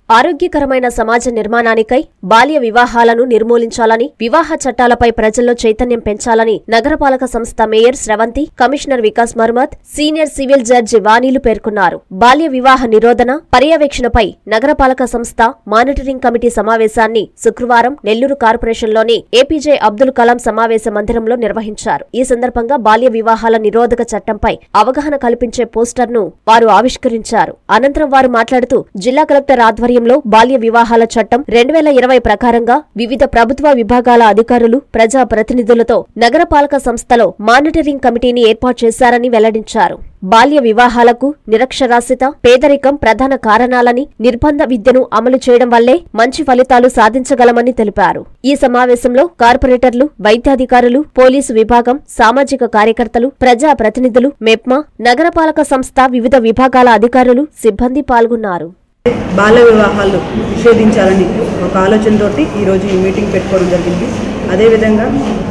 ఆరోగ్యకరమైన సమాజ నిర్మాణానికై బాల్య వివాహాలను నిర్మూలించాలని వివాహ చట్టాలపై ప్రజల్లో చైతన్యం పెంచాలని నగరపాలక సంస్థ mayor Sravanthi commissioner Vikas Marmat senior civil judge వాణీలు పేర్కొన్నారు బాల్య వివాహ నిరోధన పర్యవేక్షణపై నగరపాలక సంస్థ మానిటరింగ్ కమిటీ సమావేశాన్ని శుక్రవారం నెల్లూరు కార్పొరేషన్లోని ఏపీజే అబ్దుల్ కలాం సమావేశ మందిరంలో నిర్వహించారు ఈ సందర్భంగా బాల్య వివాహాల నిరోధక చట్టంపై అవగాహన కల్పించే పోస్టర్ను వారు ఆవిష్కరించారు అనంతరం వారు మాట్లాడుతూ జిల్లా కలెక్టర్ ఆధ్వర్యంలో బాల్య వివాహాల చట్టం రెండు వేల ఇరవై ప్రకారంగా వివిధ ప్రభుత్వ విభాగాల అధికారులు ప్రజా ప్రతినిధులతో నగరపాలక సంస్థలో మానిటరింగ్ కమిటీని ఏర్పాటు చేశారని వెల్లడించారు బాల్య వివాహాలకు నిరక్షరాస్యత పేదరికం ప్రధాన కారణాలని నిర్బంధ విద్యను అమలు చేయడం వల్లే మంచి ఫలితాలు సాధించగలమని తెలిపారు ఈ సమావేశంలో కార్పొరేటర్లు వైద్యాధికారులు పోలీసు విభాగం సామాజిక కార్యకర్తలు ప్రజా ప్రతినిధులు మెప్మా నగరపాలక సంస్థ వివిధ విభాగాల అధికారులు సిబ్బంది పాల్గొన్నారు బాల్య వివాహాలు నిషేధించాలని ఒక ఆలోచనతోటి ఈరోజు ఈ మీటింగ్ పెట్టుకోవడం జరిగింది అదేవిధంగా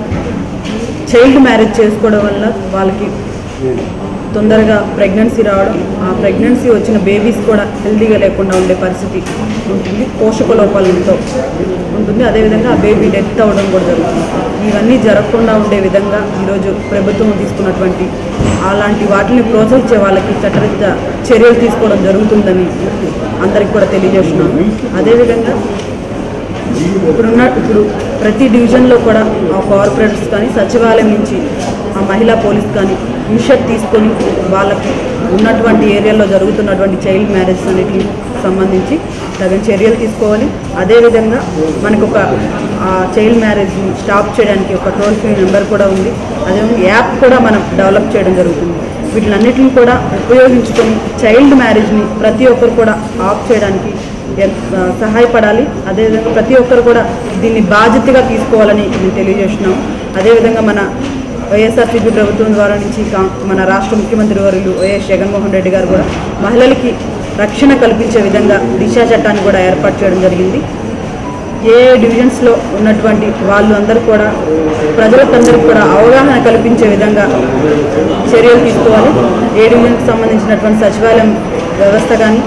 చైల్డ్ మ్యారేజ్ చేసుకోవడం వల్ల వాళ్ళకి తొందరగా ప్రెగ్నెన్సీ రావడం ఆ ప్రెగ్నెన్సీ వచ్చిన బేబీస్ కూడా హెల్తీగా లేకుండా ఉండే పరిస్థితి ఉంటుంది పోషక లోపాలతో ఉంటుంది అదేవిధంగా ఆ బేబీ డెత్ అవ్వడం కూడా జరుగుతుంది ఇవన్నీ జరగకుండా ఉండే విధంగా ఈరోజు ప్రభుత్వం తీసుకున్నటువంటి అలాంటి వాటిని ప్రోత్సహించే వాళ్ళకి చట్టరీత్యా చర్యలు తీసుకోవడం జరుగుతుందని అందరికి కూడా తెలియజేస్తున్నాను అదేవిధంగా ఇప్పుడున్న ఇప్పుడు ప్రతి డివిజన్లో కూడా ఆ కార్పొరేటర్స్ కానీ సచివాలయం నుంచి ఆ మహిళా పోలీస్ కానీ ఇనిషియేట్ తీసుకొని వాళ్ళకి ఉన్నటువంటి ఏరియాలో జరుగుతున్నటువంటి చైల్డ్ మ్యారేజ్ అన్నిటికి సంబంధించి తగిన చర్యలు తీసుకోవాలి అదేవిధంగా మనకు ఒక చైల్డ్ మ్యారేజ్ని స్టాప్ చేయడానికి ఒక టోల్ ఫ్రీ నెంబర్ కూడా ఉంది అదేవిధంగా యాప్ కూడా మనం డెవలప్ చేయడం జరుగుతుంది వీటిలన్నిటిని కూడా ఉపయోగించుకొని చైల్డ్ మ్యారేజ్ని ప్రతి ఒక్కరు కూడా ఆఫ్ చేయడానికి ఎన్- ఆ, సహాయపడాలి అదేవిధంగా ప్రతి ఒక్కరు కూడా దీన్ని బాధ్యతగా తీసుకోవాలని మేము తెలియజేస్తున్నాం అదేవిధంగా మన వైఎస్ఆర్సీపీ ప్రభుత్వం ద్వారా నుంచి కా- మన రాష్ట్ర ముఖ్యమంత్రి వర్యులు వైఎస్ జగన్మోహన్ రెడ్డి గారు కూడా మహిళలకి రక్షణ కల్పించే విధంగా దిశా చట్టాన్ని కూడా ఏర్పాటు చేయడం జరిగింది ఏ డివిజన్స్లో ఉన్నటువంటి వాళ్ళు అందరూ కూడా ప్రజలకందరికీ కూడా అవగాహన కల్పించే విధంగా చర్యలు తీసుకోవాలి ఏ డివిజన్కి సంబంధించినటువంటి సచివాలయం వ్యవస్థ కానీ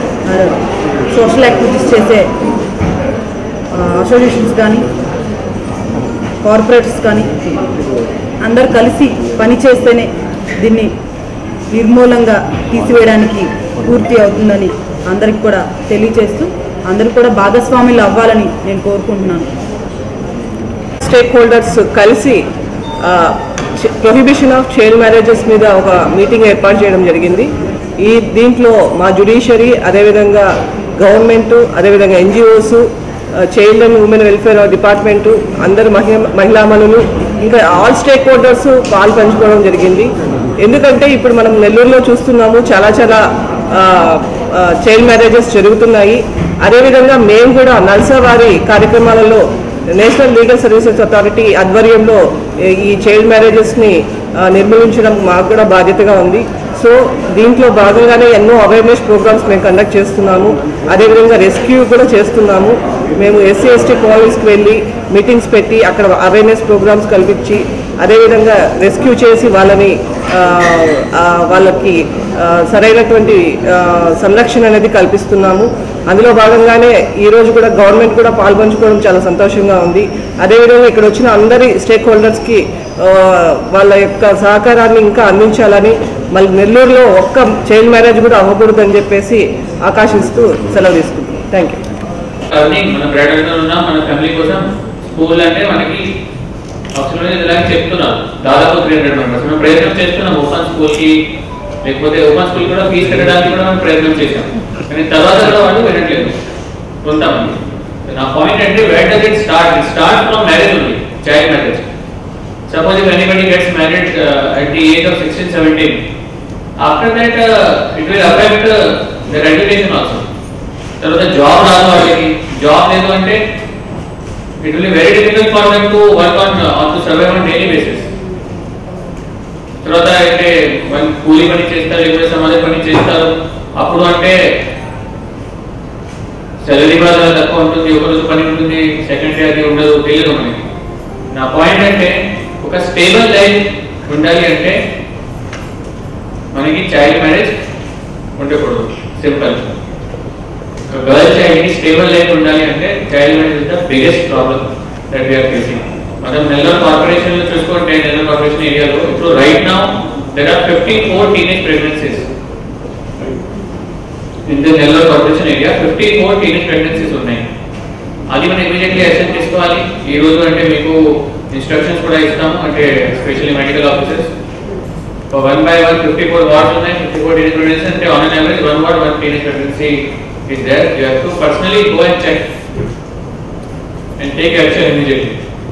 సోషల్ యాక్టివిటీస్ చేసే అసోసియేషన్స్ కానీ కార్పొరేట్స్ కానీ అందరు కలిసి పని చేస్తేనే దీన్ని నిర్మూలంగా తీసివేయడానికి పూర్తి అవుతుందని అందరికి కూడా తెలియచేస్తూ అందరూ కూడా భాగస్వాములు అవ్వాలని నేను కోరుకుంటున్నాను స్టేక్ హోల్డర్స్ కలిసి ప్రొహిబిషన్ ఆఫ్ చైల్డ్ మ్యారేజెస్ మీద ఒక మీటింగ్ ఏర్పాటు చేయడం జరిగింది ఈ దీంట్లో మా జుడిషియరీ అదేవిధంగా గవర్నమెంట్ అదేవిధంగా NGOs child and women welfare department అందరు మహిళ మహిళామణులు ఇంకా ఆల్ స్టేక్ హోల్డర్స్ పాలు పంచుకోవడం జరిగింది ఎందుకంటే ఇప్పుడు మనం నెల్లూరులో చూస్తున్నాము చాలా చాలా చైల్డ్ మ్యారేజెస్ జరుగుతున్నాయి అదేవిధంగా మేము కూడా నల్సా వారి కార్యక్రమాలలో నేషనల్ లీగల్ సర్వీసెస్ అథారిటీ ఆధ్వర్యంలో ఈ- ఈ చైల్డ్ మ్యారేజెస్ని నిర్మూలించడం మాకు కూడా బాధ్యతగా ఉంది సో దీంట్లో భాగంగానే ఎన్నో అవేర్నెస్ ప్రోగ్రామ్స్ మేము కండక్ట్ చేస్తున్నాము అదేవిధంగా రెస్క్యూ కూడా చేస్తున్నాము మేము ఎస్సీ ఎస్టీ కాలనీస్కి వెళ్ళి మీటింగ్స్ పెట్టి అక్కడ అవేర్నెస్ ప్రోగ్రామ్స్ కల్పించి అదేవిధంగా రెస్క్యూ చేసి వాళ్ళని ఆ, ఆ, వాళ్ళకి ఆ, సరైనటువంటి ఆ, సంరక్షణ అనేది కల్పిస్తున్నాము అందులో భాగంగానే ఈ రోజు కూడా గవర్నమెంట్ కూడా పాల్పంచుకోవడం చాలా సంతోషంగా ఉంది అదేవిధంగా ఇక్కడ వచ్చిన అందరి స్టేక్ హోల్డర్స్కి ఆ, వాళ్ళ యొక్క సహకారాన్ని ఇంకా అందించాలని మళ్ళీ నెల్లూరులో ఒక్క చైల్డ్ మ్యారేజ్ కూడా అవ్వకూడదని చెప్పేసి ఆకాశిస్తూ సెలవు తీసుకుంటాం థ్యాంక్ యూ అవన్నీ మన బ్రైడల్ ఉన్నాం మన ఫ్యామిలీ కోసం స్కూల్ అంటే మనకి ఆప్షన్ ఇలాగే చెప్తున్నాం దాదాపు త్రీ హండ్రెడ్ మెంబర్స్ మనం ప్రయత్నం చేస్తున్నాం ఓపెన్ స్కూల్ కి లేకపోతే ఓపెన్ స్కూల్ కూడా ఫీజు కట్టడానికి కూడా మనం ప్రయత్నం చేసాం కానీ తర్వాత కూడా వాళ్ళు వినట్లేదు కొంతమంది నా పాయింట్ అంటే where does it start it start from marriage only child marriage suppose if anybody gets married at the age of sixteen seventeen after that it will affect the regulation also తర్వాత job రాదు వాళ్ళకి job లేదు అంటే it will very difficult for them to work on on to survive on daily basis తర్వాత అంటే వాళ్ళు కూలీ పని చేస్తారు లేకపోతే సమాజ పని చేస్తారు అప్పుడు అంటే సాలరీ కూడా చాలా తక్కువ ఉంటుంది ఒక రోజు పని ఉంటుంది సెకండ్ డే అది ఉండదు తెలియదు మనకి నా పాయింట్ అంటే ఒక స్టేబుల్ లైఫ్ ఉండాలి అంటే మనకి చైల్డ్ మ్యారేజ్ ఉండకూడదు సింపుల్ గర్ల్ చైల్డ్ కి స్టేబుల్ లైఫ్ ఉండాలి అంటే child marriage is the biggest problem that we are facing మనం నెల్లూరు కార్పొరేషన్ లో చూసుకుంటే నెల్లూరు కార్పొరేషన్ ఏరియాలో ఇప్పుడు right now there are fifty four teenage pregnancies in the Nellore corporation area fifty four teenage pregnancies ఉన్నాయి అది మనం ఇమీడియట్లీ యాక్షన్ తీసుకోవాలి ఈ రోజు అంటే మీకు ఇన్స్ట్రక్షన్స్ కూడా ఇస్తాము అంటే specially medical officers one by one fifty four wards ఉన్నాయి ఫిఫ్టీ ఫోర్ టీనేజ్ ప్రెగ్నెన్సీ అంటే on an average one ward one teenage pregnancy is there you have to personally go and check and take action immediately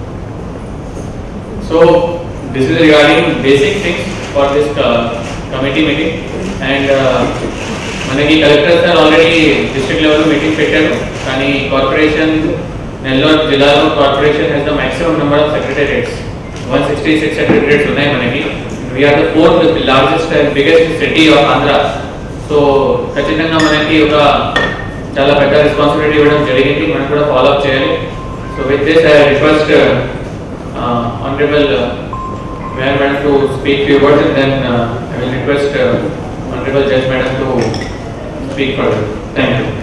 so this is regarding basic things for this committee meeting and మనకి collector sir already district level meeting పెట్టారు కానీ corporation Nellore జిల్లాలో corporation has the maximum number of secretariats one sixty six secretariats ఉన్నాయి మనకి we are the fourth largest and biggest city of Andhra so ఖచ్చితంగా మనకి ఒక చాలా పెద్ద రెస్పాన్సిబిలిటీ ఇవ్వడం జరిగింది మనం కూడా ఫాలో అప్ చేయాలి so with this I request honourable madam madam to speak few words and then I will request honourable judge madam to speak further. Thank you.